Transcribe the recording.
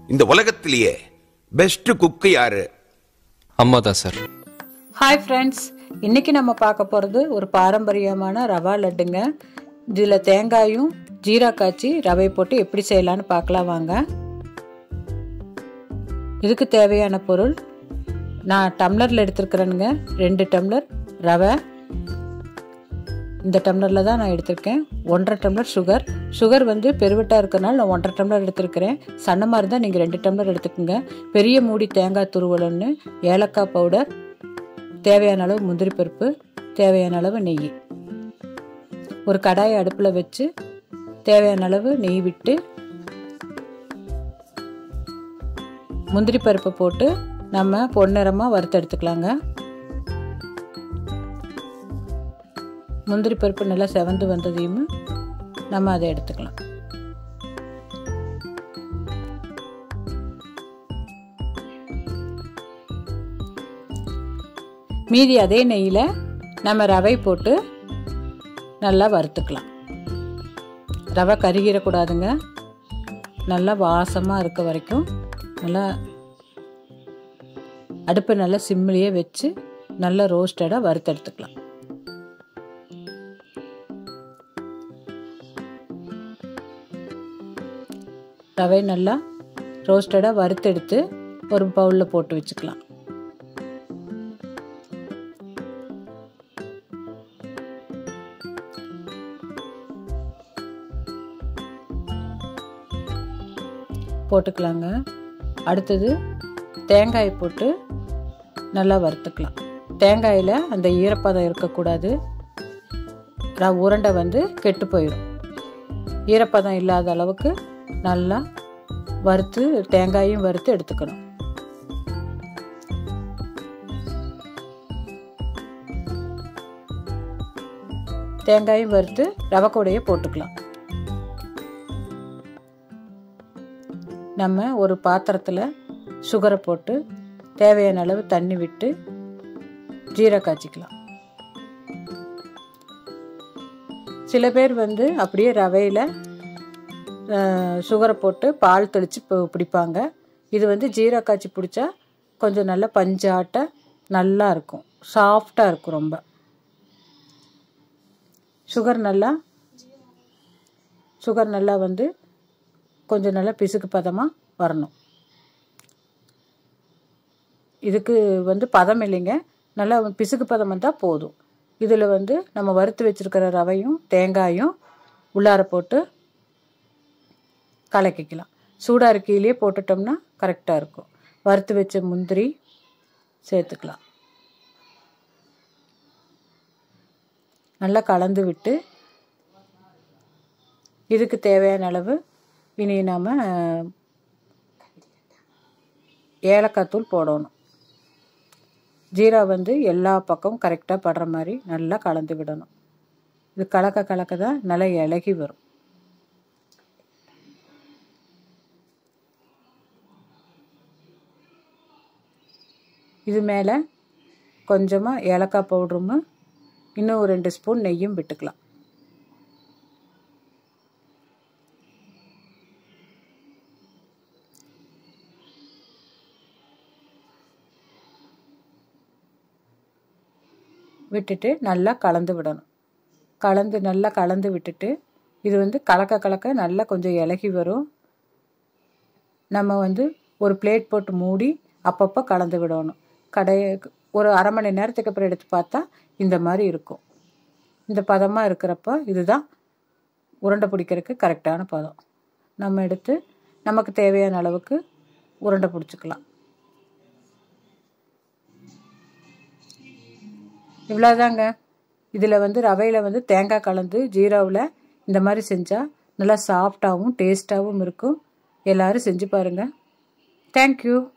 இந்த உலகத்திலேயே பெஸ்ட் குக்கு யாரு அம்மா தான் சார் ஹாய் ஃப்ரெண்ட்ஸ் இன்னைக்கு நம்ம பார்க்க போகிறது ஒரு பாரம்பரியமான ரவா லட்டுங்க இதில் தேங்காயும் ஜீரா காய்ச்சி ரவை போட்டு எப்படி செய்யலான்னு பார்க்கலாம் வாங்க இதுக்கு தேவையான பொருள் நான் டம்ளரில் எடுத்துருக்கிறேனுங்க ரெண்டு டம்ளர் ரவை இந்த டம்ளரில் தான் நான் எடுத்திருக்கேன் ஒன்றரை டம்ளர் சுகர் சுகர் வந்து பெருவட்டாக இருக்கிறனால நான் ஒன்றரை டம்ளர் எடுத்திருக்கிறேன் சன்னமாக இருந்தால் நீங்கள் ரெண்டு டம்ளர் எடுத்துக்கோங்க பெரிய மூடி தேங்காய் துருவல் ஒன்று ஏலக்காய் பவுடர் தேவையான அளவு முந்திரி பருப்பு தேவையான அளவு நெய் ஒரு கடாயை அடுப்பில் வச்சு தேவையான அளவு நெய் விட்டு முந்திரி பருப்பை போட்டு நம்ம பொன்னிறமாக வறுத்து எடுத்துக்கலாங்க முந்திரி பருப்பு நல்லா செவந்து வந்ததையும் நம்ம அதை எடுத்துக்கலாம் மீதி அதே நெய்யில் நம்ம ரவை போட்டு நல்லா வறுத்துக்கலாம் ரவை கருகிடக்கூடாதுங்க நல்லா வாசமாக இருக்க வரைக்கும் நல்லா அடுப்பை நல்லா சிம்மிலேயே வச்சு நல்லா ரோஸ்டடாக வறுத்தெடுத்துக்கலாம் ரவை நல்லா ரோஸ்டடாக வறுத்தெடுத்து ஒரு பவுலில் போட்டு வச்சுக்கலாம் போட்டுக்கலாங்க அடுத்தது தேங்காய் போட்டு நல்லா வறுத்துக்கலாம் தேங்காயில் அந்த ஈரப்பதம் இருக்கக்கூடாது ர- உருண்டை வந்து கெட்டு போயிடும் ஈரப்பதம் இல்லாத அளவுக்கு நல்லா வறுத்து தேங்காயும் வறுத்து எடுத்துக்கணும் தேங்காயும் வறுத்து ரவை கூடையே போட்டுக்கலாம் நம்ம ஒரு பாத்திரத்தில் சுகரை போட்டு தேவையான அளவு தண்ணி விட்டு ஜீரா காய்ச்சிக்கலாம் சில பேர் வந்து அப்படியே ரவையில் சுகரை போட்டு பால் தெளித்து பிடிப்பாங்க இது வந்து ஜீரா காய்ச்சி பிடிச்சா கொஞ்சம் நல்லா பஞ்சாட்ட நல்லா இருக்கும் சாஃப்டாக இருக்கும் ரொம்ப சுகர் நல்லா சுகர் நல்லா வந்து கொஞ்சம் நல்லா பிசுக்கு பதமாக வரணும் இதுக்கு வந்து பதம் இல்லைங்க நல்லா பிசுக்கு பதம் வந்தால் போதும் இதில் வந்து நம்ம வறுத்து வச்சுருக்கிற ரவையும் தேங்காயும் உள்ளார போட்டு கலக்கிக்கலாம் சூடாக இருக்கையிலேயே போட்டுட்டோம்னா கரெக்டாக இருக்கும் வறுத்து வச்ச முந்திரி சேர்த்துக்கலாம் நல்லா கலந்து விட்டு இதுக்கு தேவையான அளவு இனி நாம் ஏலக்காய் தூள் போடணும் ஜீரா வந்து எல்லா பக்கமும் கரெக்டாக படுற மாதிரி நல்லா கலந்து விடணும் இது கலக்க கலக்க தான் நல்லா இலகி வரும் இது மேலே கொஞ்சமாக ஏலக்காய் பவுடரும் இன்னும் ஒரு ரெண்டு ஸ்பூன் நெய்யும் விட்டுக்கலாம் விட்டுட்டு நல்லா கலந்து விடணும் கலந்து நல்லா கலந்து விட்டுட்டு இது வந்து கலக்க கலக்க நல்லா கொஞ்சம் இலகி வரும் நம்ம வந்து ஒரு பிளேட் போட்டு மூடி அப்பப்போ கலந்து விடணும் கடை ஒரு அரை மணி நேரத்துக்கு அப்புறம் எடுத்து பார்த்தா இந்த மாதிரி இருக்கும் இந்த பதமாக இருக்கிறப்ப இதுதான் உருண்டை பிடிக்கிறதுக்கு கரெக்டான பதம் நம்ம எடுத்து நமக்கு தேவையான அளவுக்கு உருண்டை பிடிச்சிக்கலாம் இவ்வளோதாங்க இதில் வந்து ரவையில் வந்து தேங்காய் கலந்து ஜீராவில் இந்த மாதிரி செஞ்சால் நல்லா சாஃப்டாகவும் டேஸ்ட்டாகவும் இருக்கும் எல்லோரும் செஞ்சு பாருங்கள் தேங்க்யூ